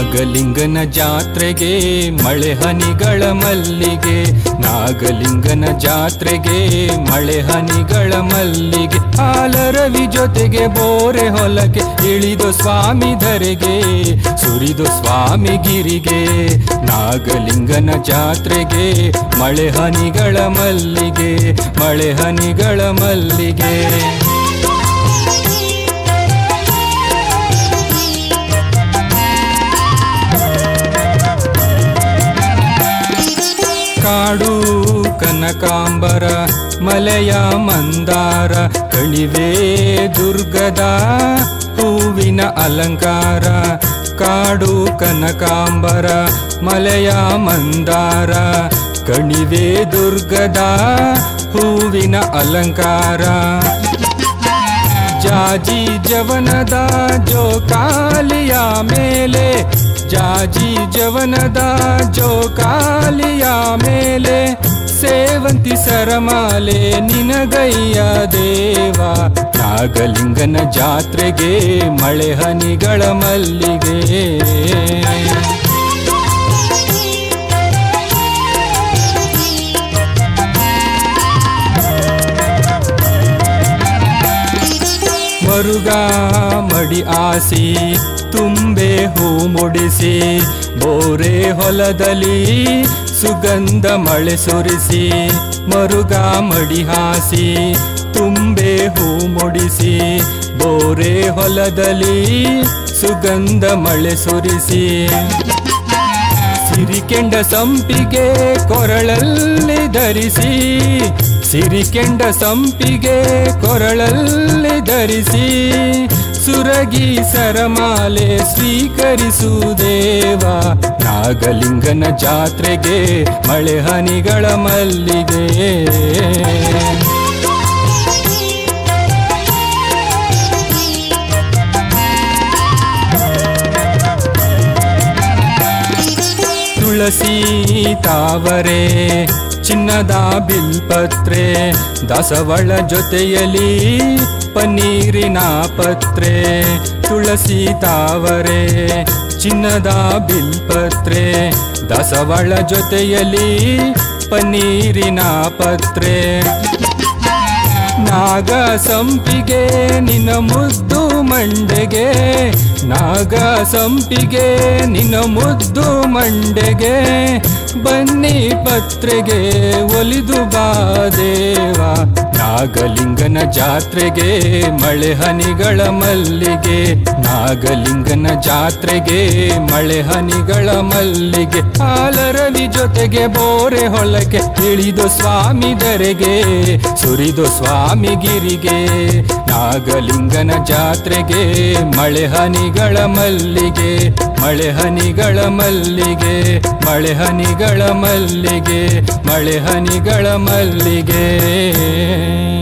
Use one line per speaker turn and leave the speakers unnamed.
ನಾಗಲಿಂಗನ ಜಾತ್ರೆಗೆ ಮಳೆ ಹನಿಗಳ ಮಲ್ಲಿಗೆ ನಾಗಲಿಂಗನ ಜಾತ್ರೆಗೆ ಮಳೆ ಹನಿಗಳ ಮಲ್ಲಿಗೆ ಆಲರವಿ ಜೊತೆಗೆ ಬೋರೆ ಹೊಲಕ್ಕೆ ಇಳಿದು ಸ್ವಾಮಿ ಧರೆಗೆ ಸುರಿದು ಸ್ವಾಮಿ ಗಿರಿಗೆ ನಾಗಲಿಂಗನ ಜಾತ್ರೆಗೆ ಮಳೆ ಹನಿಗಳ ಮಲ್ಲಿಗೆ ಮಳೆ ಹನಿಗಳ ಮಲ್ಲಿಗೆ ಕಾಡು ಕನಕಾಂಬರ ಮಲೆಯ ಮಂದಾರ ಕಣಿವೆ ದುರ್ಗದ ಹೂವಿನ ಅಲಂಕಾರ ಕಾಡು ಕನಕಾಂಬರ ಮಲೆಯ ಮಂದಾರ ಕಣಿವೆ ದುರ್ಗದ ಹೂವಿನ ಅಲಂಕಾರ ಜಾಜಿ ಜವನದ ಜೋಕಾಲಿಯ ಮೇಲೆ ಜಾಜಿ ಜವನದ ಜೋಕಾಲಿಯ ಮೇಲೆ ಸೇವಂತಿ ಸರಮಾಲೆ ನಿನಗಯ್ಯ ದೇವ ನಾಗಲಿಂಗನ ಜಾತ್ರೆಗೆ ಮಳೆ ಹನಿಗಳ ಮಲ್ಲಿಗೆ ಮರುಗ ಮಡಿ ಆಸಿ ತುಂಬೆ ಹೂ ಮುಡಿಸಿ ಬೋರೆ ಹೊಲದಲ್ಲಿ ಸುಗಂಧ ಮಳೆ ಸುರಿಸಿ ಮರುಗ ಮಡಿ ಹಾಸಿ ತುಂಬೆ ಹೂ ಮುಡಿಸಿ ಬೋರೆ ಹೊಲದಲ್ಲಿ ಸುಗಂಧ ಮಳೆ ಸುರಿಸಿ ಸಿರಿಕೆಂಡ ಸಂಪಿಗೆ ಕೊರಳಲ್ಲಿ ಧರಿಸಿ ಸಿರಿಕೆಂಡ ಸಂಪಿಗೆ ಕೊರಳಲ್ಲಿ ಧರಿಸಿ ಸುರಗಿ ಸರಮಾಲೆ ಸ್ವೀಕರಿಸು ದೇವ ನಾಗಲಿಂಗನ ಜಾತ್ರೆಗೆ ಮಳೆ ಹನಿಗಳ ಮಲ್ಲಿಗೆ ತುಳಸಿ ತಾವರೆ ಚಿನ್ನದ ಬಿಲ್ಪತ್ರೆ ದಾಸವಳ ಜೊತೆಯಲಿ ಪನ್ನೀರಿನ ಪತ್ರೆ ತುಳಸಿ ತಾವರೆ ಚಿನ್ನದ ಬಿಲ್ಪತ್ರೆ ದಾಸವಳ ಜೊತೆಯಲಿ ಪನ್ನೀರಿನ ಪತ್ರೆ ನಾಗ ಸಂಪಿಗೆ ನಿನ್ನ ಮುದ್ದು ಮಂಡೆಗೆ ನಾಗ ಸಂಪಿಗೆ ನಿನ್ನ ಮುದ್ದು ಮಂಡೆಗೆ ಬನ್ನಿ ಪತ್ರೆಗೆ ಒಲಿದು ಬಾ ದೇವ ನಾಗಲಿಂಗನ ಜಾತ್ರೆಗೆ ಮಳೆ ಹನಿಗಳ ಮಲ್ಲಿಗೆ ನಾಗಲಿಂಗನ ಜಾತ್ರೆಗೆ ಮಳೆ ಹನಿಗಳ ಮಲ್ಲಿಗೆ ಹಾಲರವಿ ಜೊತೆಗೆ ಬೋರೆ ಹೊಲಕ್ಕೆ ಇಳಿದು ಸ್ವಾಮಿ ಧರೆಗೆ ಸುರಿದು ಸ್ವಾಮಿ ಗಿರಿಗೆ ನಾಗಲಿಂಗನ ಜಾತ್ರೆಗೆ ಮಳೆ ಹನಿಗಳ ಮಲ್ಲಿಗೆ ಮಳೆ ಹನಿಗಳ ಮಲ್ಲಿಗೆ ಮಳೆ ಹನಿಗಳ ಮಲ್ಲಿಗೆ ಮಳೆ ಹನಿಗಳ ಮಲ್ಲಿಗೆ